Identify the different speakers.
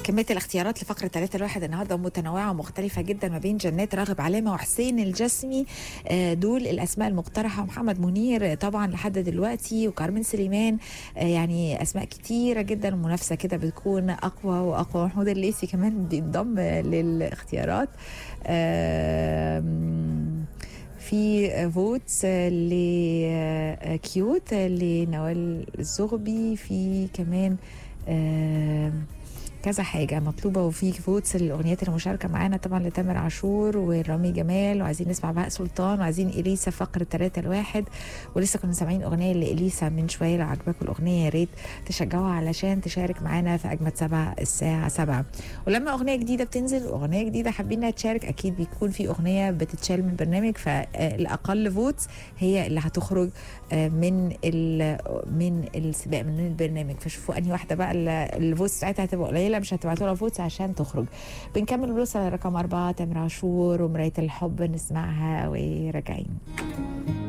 Speaker 1: كمية الاختيارات لفقرة ثلاثة الواحد النهاردة متنوعة ومختلفة جدا ما بين جنات راغب علامة وحسين الجسمي آه، دول الأسماء المقترحة ومحمد منير آه، طبعا لحد دلوقتي وكارمن سليمان آه، يعني أسماء كتيرة جدا المنافسة كده بتكون أقوى وأقوى محمود الليثي كمان بينضم آه، للاختيارات آم، في فوتس لكيوت لنوال الزغبي في كمان آم، كذا حاجة مطلوبة وفي فوتس للأغنيات المشاركة معانا طبعا لتامر عاشور ورامي جمال وعايزين نسمع بهاء سلطان وعايزين إليسا فقرة ثلاثة الواحد ولسه كنا سامعين أغنية لإليسا من شوية لو عجبكم الأغنية يا ريت تشجعوها علشان تشارك معانا في أجمد سبعة الساعة سبعة ولما أغنية جديدة بتنزل أغنية جديدة حابين إنها تشارك أكيد بيكون في أغنية بتتشال من البرنامج فالأقل فوتس هي اللي هتخرج آه، من ال- من السباق من البرنامج فشوفوا انهي واحده بقى ال- الفوتس بتاعتها هتبقى قليله مش هتبعتوا لها فوتس عشان تخرج بنكمل ونوصل لرقم أربعة تامر عاشور ومراية الحب نسمعها وراجعين